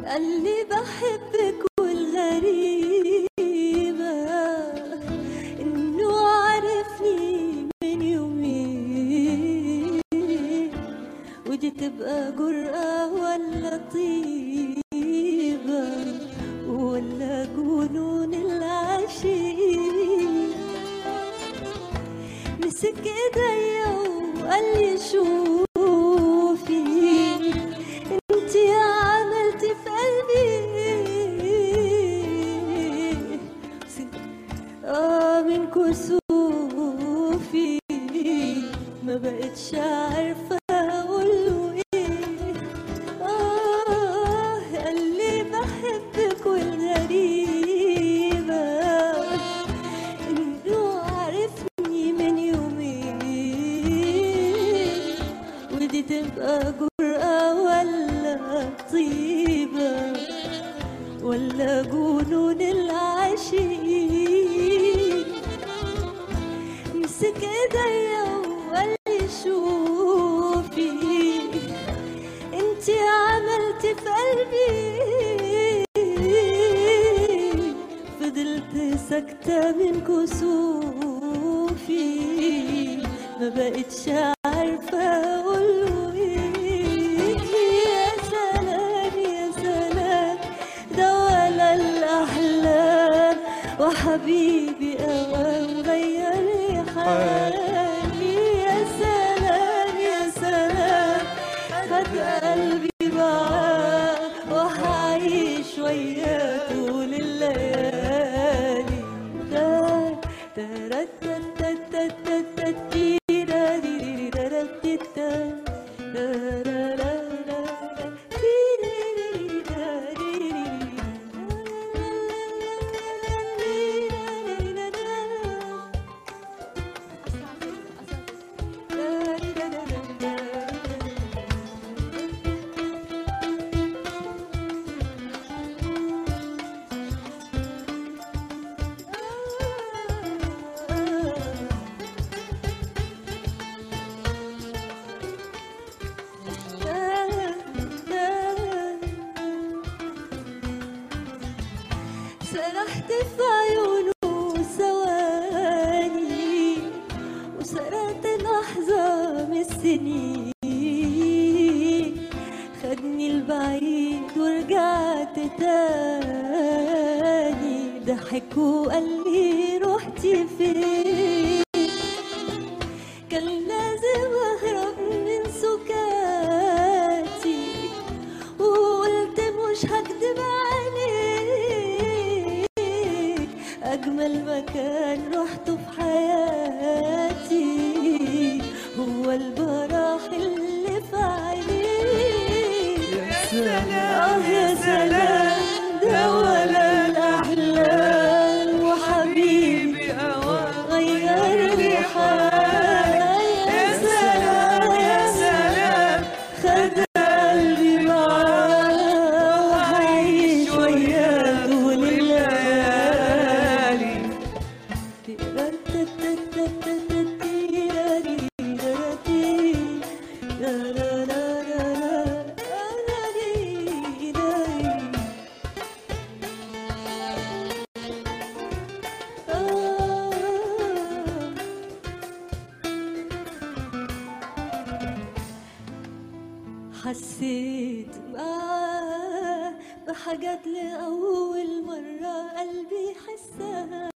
قال لي بحبك والغريبة إنه عرفني من يومين ودي تبقى جرأة ولا طيبة ولا جنون العاشقين مسك ايديا وقال لي شوفي انتي عملتي في قلبي اه من كسوفي ما بقتش عارفة اقوله ايه اه قال لي بحبك والغريبة انه عرفني من يومين ودي تبقى جرأة ولا طيبة ولا جنون العاشقين مسك ايديا وقال لي شوفي انتي عملتي في قلبي فضلت ساكتة من كسوفي ما بقتش عارفة أقوله إيه يا سلام يا سلام ده ولا الأحلام وحبيبي أوام غير لي حالي يا سلام يا سلام خد قلبي معاه وهعيش وياه طول الليالي دا- دا- دا- دا- دا- دا- دا- دي- دا- دي- دي- دا- دا- دي- دا- دا- دا- دا- دا- دي- دي- دي- دا- دي- دي- سرحت في عيونه ثواني وسرقت لحظة من السنين خدني البعيد ورجعت تاني ضحك وقال لي رحتي فين كان لازم اهرب من سكاتي وقلت مش هكدب عليك اجمل مكان رحته في حياتي هو البراح اللي في عينيك يا سلام اه يا سلام ده ولا الاحلام وحبيبي غير لي حالي يا سلام يا سلام خد قلبي معاه وهعيش وياه طول الليالي حسيت معاه بحاجات لأول مرة قلبي حسها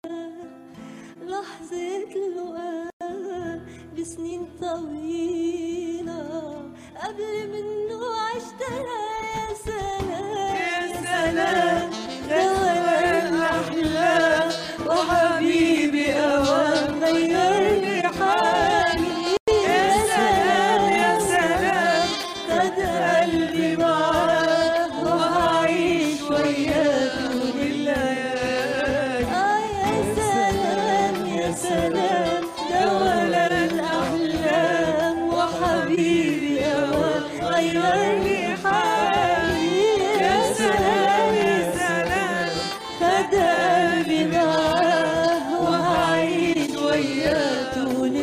لحظة لقاء بسنين طويلة قبل منه عشتها يا سلام يا سلام ده ولا الأحلام وحبيبي أوام غير لي حالي يا سلام يا سلام خد قلبي معاه وهعيش وياه طول الليالي آه يا سلام يا سلام ده ولا الأحلام وحبيبي أوام غير لي حالي يا سلام يا سلام خد قلبي معاه وهعيش وياه طول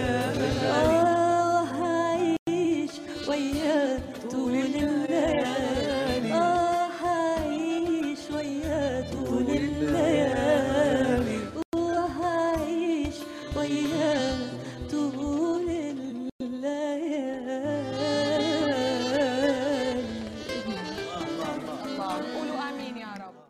الليالي آه وهعيش وياه طول الليالي